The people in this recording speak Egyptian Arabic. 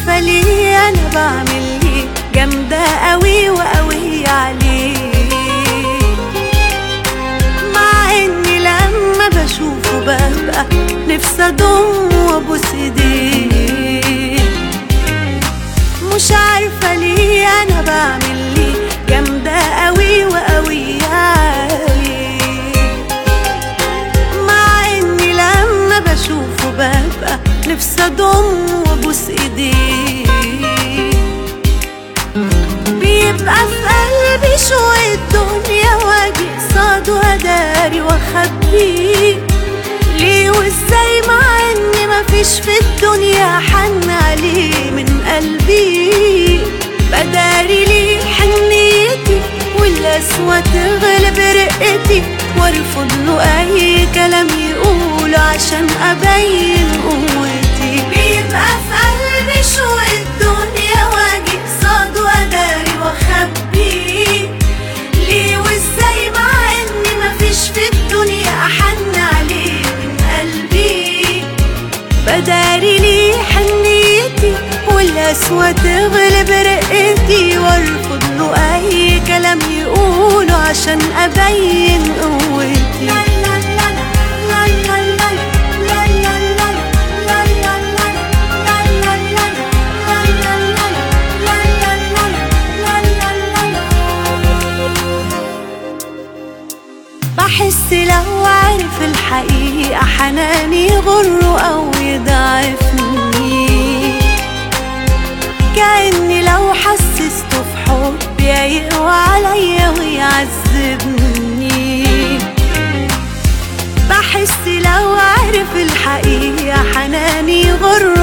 عارفة ليه أنا بعمل ليه جامدة قوي وقوي عليه مع إني لما بشوفه ببقى نفسي أضم وأبوس إيديه مش عارفة ليه أنا بعمل ليه جامدة قوي وقوي عليه مع إني لما بشوفه ببقى نفسي أضم وأبوس إيديه بيبقى في قلبي شوية دنيا واجي قصاده أداري وأخبيه ليه وإزاي مع إن مفيش في الدنيا حن عليه من قلبي بداري ليه حنيتي والقسوة تغلب رقتي وارفض له أي كلام يقوله عشان أبين قوتي بيبقى في قلبي شوية دنيا واجي قصاده أداري وأخبيه ليه وإزاي مع إن مفيش في الدنيا أحن عليه من قلبي بداري ليه حنيتي والقسوة تغلب رقتي وارفض له أي كلام يقوله عشان أبين قوتي بحس لو عارف الحقيقة حناني يغره أو يضعفني كأني لو حسسته في حبي يقوى عليا ويعذبني بحس لو عارف الحقيقة حناني يغره